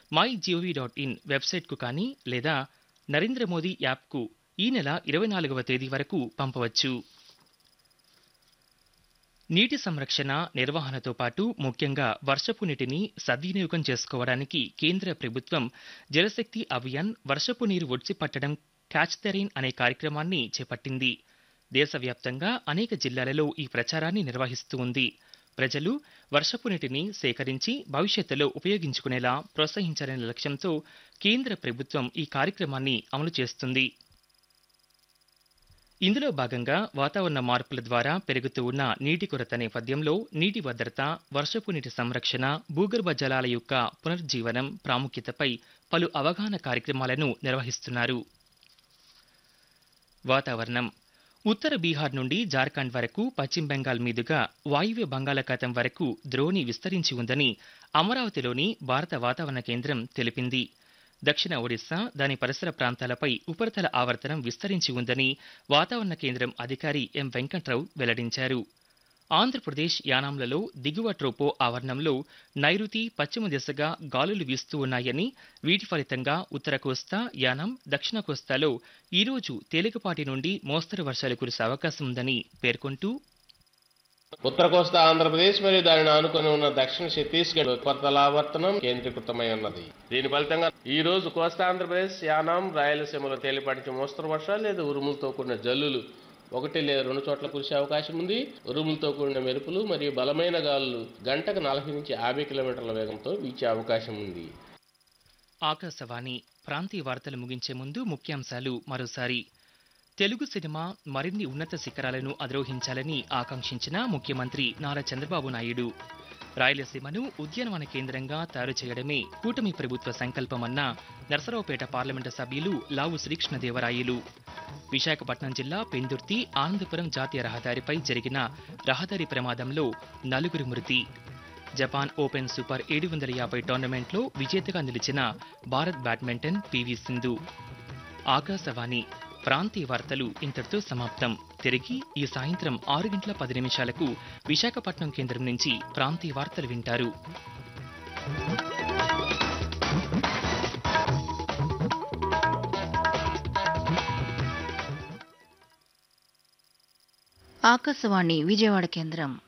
my GOV dot in వెబ్సైట్కు కానీ లేదా నరేంద్ర మోదీ యాప్కు ఈ నెల ఇరవై నాలుగవ తేదీ వరకు పంపవచ్చు నీటి సంరక్షణ నిర్వహణతో పాటు ముఖ్యంగా వర్షపు నీటిని సద్వినియోగం చేసుకోవడానికి కేంద్ర ప్రభుత్వం జలశక్తి అభియాన్ వర్షపు నీరు ఒడిసి పట్టడం క్యాచ్ ద రెయిన్ అనే కార్యక్రమాన్ని చేపట్టింది దేశవ్యాప్తంగా అనేక జిల్లాలలో ఈ ప్రచారాన్ని నిర్వహిస్తూ ఉంది ప్రజలు వర్షపు నీటిని సేకరించి భవిష్యత్తులో ఉపయోగించుకునేలా ప్రోత్సహించాలనే లక్ష్యంతో కేంద్ర ప్రభుత్వం ఈ కార్యక్రమాన్ని అమలు చేస్తుంది ఇందులో భాగంగా వాతావరణ మార్పుల ద్వారా పెరుగుతూ ఉన్న నీటి కొరత నేపథ్యంలో నీటి భద్రత వర్షపు నీటి సంరక్షణ భూగర్భ జలాల యొక్క పునరుజ్జీవనం ప్రాముఖ్యతపై పలు అవగాహన కార్యక్రమాలను నిర్వహిస్తున్నారు వాతావరణం ఉత్తర బీహార్ నుండి జార్ఖండ్ వరకు పశ్చిమ బెంగాల్ మీదుగా వాయువ్య బంగాళాఖాతం వరకు ద్రోణి విస్తరించి ఉందని అమరావతిలోని భారత వాతావరణ కేంద్రం తెలిపింది దక్షిణ ఒడిశా దాని పరిసర ప్రాంతాలపై ఉపరితల ఆవర్తనం విస్తరించి ఉందని వాతావరణ కేంద్రం అధికారి ఎం వెంకట్రావు వెల్లడించారు ఆంధ్రప్రదేశ్ యానాంలలో దిగువ ట్రోపో ఆవరణంలో నైరుతి పశ్చిమ దిశగా గాలులు వీస్తూ ఉన్నాయని వీటి ఫలితంగా ఉత్తర కోస్తా యానాం దక్షిణ కోస్తాలో ఈరోజు తేలికపాటి నుండి మోస్తరు వర్షాలు కురిసే అవకాశం ఉందని పేర్కొంటూ ఉత్తర కోస్తా ఆంధ్రప్రదేశ్ మరియు దానిని ఆనుకొని ఉన్న దక్షిణ ఛత్తీస్గఢ్ ఉపరితలావర్తనం కేంద్రీకృతమై ఉన్నది దీని ఫలితంగా ఈ రోజు కోస్తా ఆంధ్రప్రదేశ్ యానాం రాయలసీమలో తేలిపాటి మోస్తరు వర్షాలు లేదా ఉరుములతో కూడిన జల్లులు ఒకటి లేదా రెండు చోట్ల కురిసే అవకాశం ఉంది ఉరుములతో కూడిన మెరుపులు మరియు బలమైన గాలులు గంటకు నలభై నుంచి యాభై కిలోమీటర్ల వేగంతో వీచే అవకాశం ఉంది ఆకాశవాణి ప్రాంతీయ వార్తలు ముగించే ముందు ముఖ్యాంశాలు మరోసారి తెలుగు సినిమా మరిన్ని ఉన్నత శిఖరాలను అధిరోహించాలని ఆకాంక్షించిన ముఖ్యమంత్రి నారా చంద్రబాబు నాయుడు రాయలసీమను ఉద్యానవన కేంద్రంగా తయారు చేయడమే కూటమి ప్రభుత్వ సంకల్పమన్న నరసరావుపేట పార్లమెంటు సభ్యులు లావు శ్రీకృష్ణదేవరాయలు విశాఖపట్నం జిల్లా పెందుర్తి ఆనందపురం జాతీయ రహదారిపై జరిగిన రహదారి ప్రమాదంలో నలుగురు మృతి జపాన్ ఓపెన్ సూపర్ ఏడు వందల యాభై టోర్నమెంట్లో విజేతగా నిలిచిన భారత్ బ్యాడ్మింటన్ పివి సింధు ఆకాశవాణి ప్రాంతీయ వార్తలు ఇంతటితో సమాప్తం తిరిగి ఈ సాయంత్రం ఆరు గంటల పది నిమిషాలకు విశాఖపట్నం కేంద్రం నుంచి ప్రాంతీయ వార్తలు వింటారు ఆకాశవాణి విజయవాడ కేంద్రం